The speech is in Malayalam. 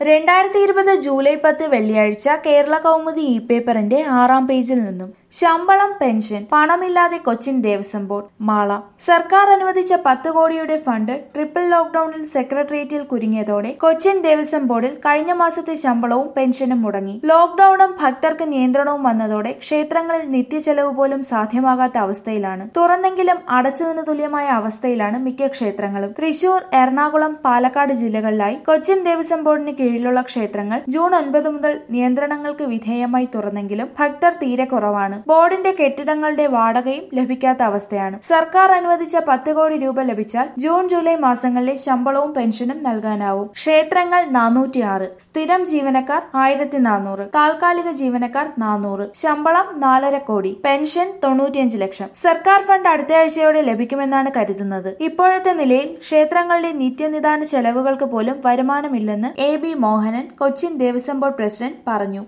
രണ്ടായിരത്തി ഇരുപത് ജൂലൈ പത്ത് വെള്ളിയാഴ്ച കേരള കൗമുദി ഇ പേപ്പറിന്റെ ആറാം പേജിൽ നിന്നും ശമ്പളം പെൻഷൻ പണമില്ലാതെ കൊച്ചിൻ ദേവസ്വം ബോർഡ് മാള സർക്കാർ അനുവദിച്ച പത്ത് കോടിയുടെ ഫണ്ട് ട്രിപ്പിൾ ലോക്ഡൌണിൽ സെക്രട്ടേറിയറ്റിൽ കുരുങ്ങിയതോടെ കൊച്ചിൻ ദേവസ്വം ബോർഡിൽ കഴിഞ്ഞ മാസത്തെ ശമ്പളവും പെൻഷനും മുടങ്ങി ലോക്ഡൌണും ഭക്തർക്ക് നിയന്ത്രണവും വന്നതോടെ ക്ഷേത്രങ്ങളിൽ നിത്യചെലവ് പോലും സാധ്യമാകാത്ത അവസ്ഥയിലാണ് തുറന്നെങ്കിലും അടച്ചതിന് തുല്യമായ അവസ്ഥയിലാണ് മിക്ക ക്ഷേത്രങ്ങളും തൃശൂർ എറണാകുളം പാലക്കാട് ജില്ലകളിലായി കൊച്ചിൻ ദേവസ്വം ബോർഡിന് കീഴിലുള്ള ക്ഷേത്രങ്ങൾ ജൂൺ ഒൻപത് മുതൽ നിയന്ത്രണങ്ങൾക്ക് വിധേയമായി തുറന്നെങ്കിലും ഭക്തർ തീരെ കുറവാണ് ബോർഡിന്റെ കെട്ടിടങ്ങളുടെ വാടകയും ലഭിക്കാത്ത അവസ്ഥയാണ് സർക്കാർ അനുവദിച്ച പത്ത് കോടി രൂപ ലഭിച്ചാൽ ജൂൺ ജൂലൈ മാസങ്ങളിലെ ശമ്പളവും പെൻഷനും നൽകാനാവും ക്ഷേത്രങ്ങൾ നാനൂറ്റിയാറ് സ്ഥിരം ജീവനക്കാർ ആയിരത്തി നാനൂറ് താൽക്കാലിക ജീവനക്കാർ നാനൂറ് ശമ്പളം നാലര കോടി പെൻഷൻ തൊണ്ണൂറ്റിയഞ്ച് ലക്ഷം സർക്കാർ ഫണ്ട് അടുത്തയാഴ്ചയോടെ ലഭിക്കുമെന്നാണ് കരുതുന്നത് ഇപ്പോഴത്തെ നിലയിൽ ക്ഷേത്രങ്ങളുടെ നിത്യനിദാന ചെലവുകൾക്ക് പോലും വരുമാനമില്ലെന്ന് A B Mohanan Cochin Devaswom board president പറഞ്ഞു